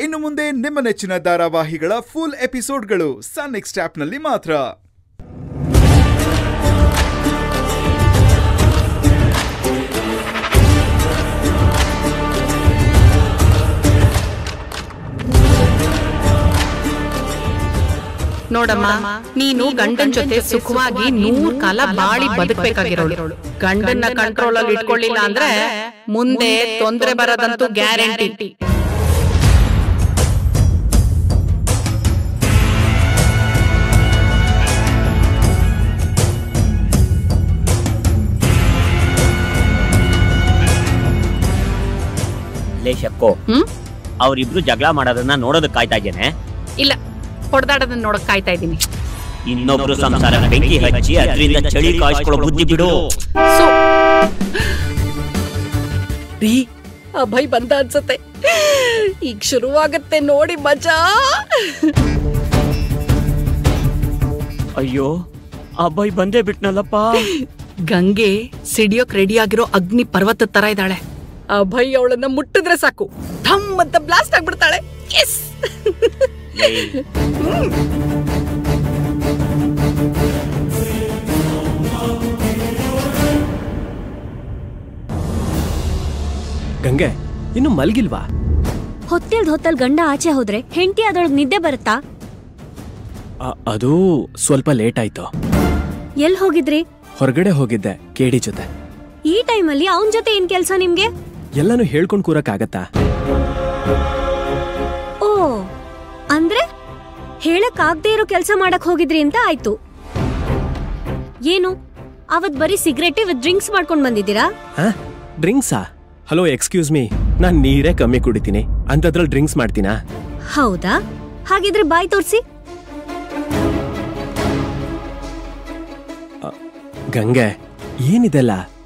ಇನ್ನು ಮುಂದೆ ನಿಮ್ಮ ನೆಚ್ಚಿನ ಧಾರಾವಾಹಿಗಳ ಫುಲ್ ಎಪಿಸೋಡ್ಗಳು ಸನ್ ನೆಕ್ಸ್ಟ್ ಆಪ್ನಲ್ಲಿ ಮಾತ್ರ ನೋಡಮ್ಮ ನೀನು ಗಂಡನ್ ಜೊತೆ ಸುಖವಾಗಿ ನೂರ್ ಕಾಲ ಬಾಳಿ ಬದುಕಬೇಕಾಗಿರೋಳು ಗಂಡನ್ನ ಕಂಟ್ರೋಲ್ ಅಲ್ಲಿ ಇಟ್ಕೊಳ್ಳಿಲ್ಲ ಅಂದ್ರೆ ಮುಂದೆ ತೊಂದ್ರೆ ಬರೋದಂತೂ ಗ್ಯಾರಂಟಿ ಲೇ ಶಕ್ಕು ಹ್ಮ್ ಅವ್ರಿಬ್ರು ಜಗಳ ಮಾಡೋದನ್ನ ನೋಡೋದಕ್ ಕಾಯ್ತಾ ಇದ್ದೇನೆ ಇಲ್ಲ ಹೊಡೆದಾಡೋದನ್ನ ನೋಡಕ್ ಕಾಯ್ತಾ ಇದ್ದೀನಿ ಇನ್ನೊಬ್ರು ಸಂಸಾರ ಬೆಂಕಿ ಹಚ್ಚಿ ಅದರಿಂದ ಚಳಿ ಕಾಯಿಸ್ಕೊಳ್ಳೋ ಬುದ್ಧಿ ಬಿಡು ಸೊ ರೀ ಅಭಯ್ ಬಂದ ಅನ್ಸತ್ತೆ ಈಗ ಶುರುವಾಗತ್ತೆ ನೋಡಿ ಮಜಾ ಅಯ್ಯೋ ಅಬ್ಬಾಯ್ ಬಂದೇ ಬಿಟ್ನಲ್ಲಪ್ಪ ಗಂಗೆ ಸಿಡಿಯೋಕ್ ರೆಡಿ ಆಗಿರೋ ಅಗ್ನಿ ಪರ್ವತ ತರ ಇದ್ದಾಳೆ ಅಭಯ್ ಅವಳನ್ನ ಮುಟ್ಟಿದ್ರೆ ಸಾಕು ಢಮ್ ಅಂತ ಬ್ಲಾಸ್ಟ್ ಆಗ್ಬಿಡ್ತಾಳೆ ಎಸ್ ಏಯ್, ಗಂಗೆ ಇನ್ನು ಮಲ್ಗಿಲ್ವಾ ಹೊತ್ತಿಲ್ದ ಹೊತ್ತಲ್ ಗಂಡ ಆಚೆ ಹೋದ್ರೆ ಹೆಂಡತಿ ಅದೊಳಗ್ ನಿದ್ದೆ ಬರುತ್ತಾ ಅ- ಅದು ಸ್ವಲ್ಪ ಲೇಟ್ ಆಯ್ತು ಎಲ್ ಹೋಗಿದ್ರಿ ಹೊರಗಡೆ ಹೋಗಿದ್ದೆ ಕೇಡಿ ಜೊತೆ ಈ ಟೈಮಲ್ಲಿ ಅವನ್ ಜೊತೆ ಏನ್ ಕೆಲ್ಸ ನಿಮ್ಗೆ ಎಲ್ಲಾನು ಹೇಳ್ಕೊಂಡ್ ಕೂರಕ್ಕಾಗತ್ತಾ ಓ ಅಂದ್ರೆ ಹೇಳಕ್ ಆಗದೆ ಇರೋ ಕೆಲ್ಸ ಮಾಡಕ್ ಹೋಗಿದ್ರಿ ಅಂತ ಆಯ್ತು ಏನು ಅವತ್ ಬರೀ ಸಿಗರೇಟ್ ವಿತ್ ಡ್ರಿಂಕ್ಸ್ ಮಾಡ್ಕೊಂಡ್ ಬಂದಿದ್ದೀರಾ ಹಾ ಡ್ರಿಂಕ್ಸಾ ಹಲೋ ಎಕ್ಸ್ಕ್ಯೂಸ್ ಮೀ ನಾನ್ ನೀರೇ ಕಮ್ಮಿ ಕುಡಿತೀನಿ ಅಂತದ್ರಲ್ಲಿ ಡ್ರಿಂಕ್ಸ್ ಮಾಡ್ತೀನಾ ಹೌದಾ ಹಾಗಿದ್ರೆ ಬಾಯ್ ತೋರ್ಸಿ ಗಂಗೆ ಏನಿದೆಲ್ಲ